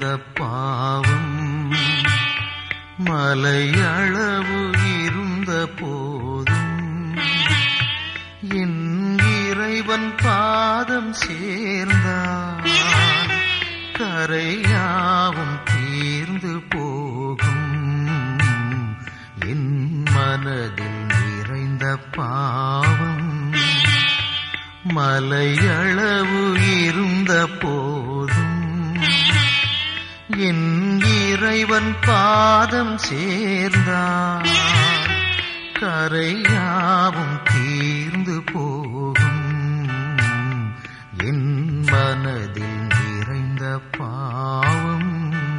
பாவம் மலையளவு இருந்த போதும் என் இறைவன் பாதம் சேர்ந்தான் கரையாவும் தீர்ந்து போகும் என் மனதில் நிறைந்த பாவம் மலையளவு இருந்த போதும் என் இறைவன் பாதம் சேர்ந்தான் கரையாவும் தீர்ந்து போகும் என் மனதில் நிறைந்த பாவம்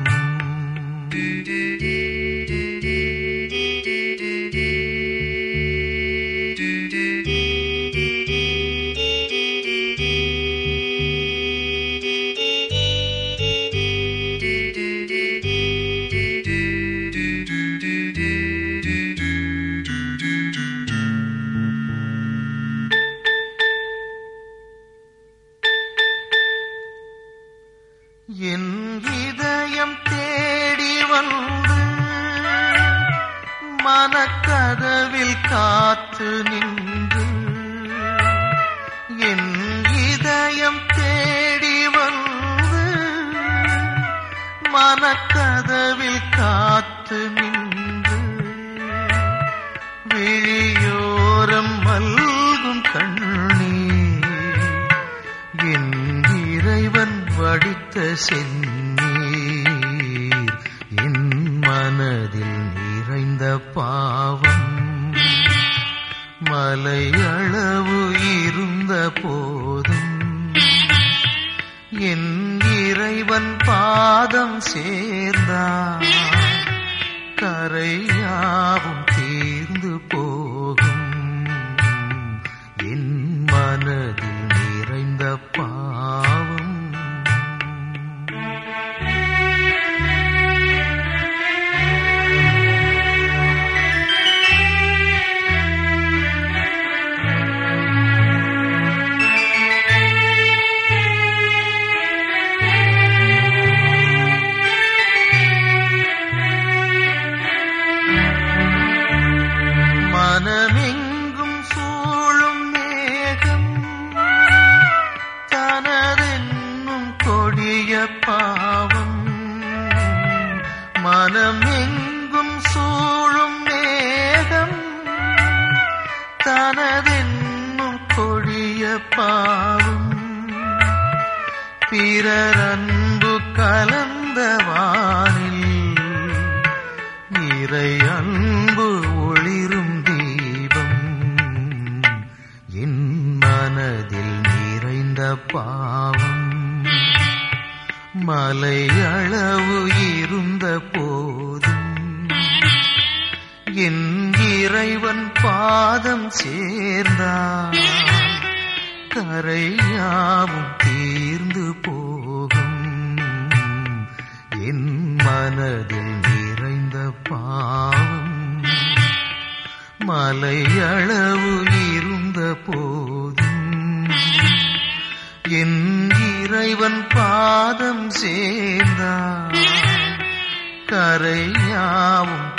என் இதயம் தேடி வந்து மனக்கதவில் காத்து நின்று என் இதயம் தேடி வந்து மனக்கதவில் காத்து நின்று விழியோரம் மல்கும் கண்ணீர் என் இறைவன் வடித்த செந்நீர் என் மனதில் நிறைந்த பாவம் மலையளவு இருந்த போதும் என் இறைவன் பாதம் சேர்ந்தான் கரையாவும் தீர்ந்து போகும் என் மனதில் நிறைந்த பாவம் மனமெங்கும் சூழும் மேகம் தனதென்னும் கொடிய பாவம் மனமெங்கும் சூழும் மேகம் தனதென்னும் கொடிய பாவம் பிறர் அன்பு கலந்த வானில் இறை அன்பு ஒளிரும் தீபம் என் மனதில் நிறைந்த பாவம் மலையளவு இருந்த போதும் என் இறைவன் பாதம் சேர்ந்தான் கரையாவும் தீர்ந்து போகும் என் மனதில் நிறைந்த பாவம் மலையளவு இருந்த போதும் என் இறைவன் பாதம் சேர்ந்தான் கரையாவும்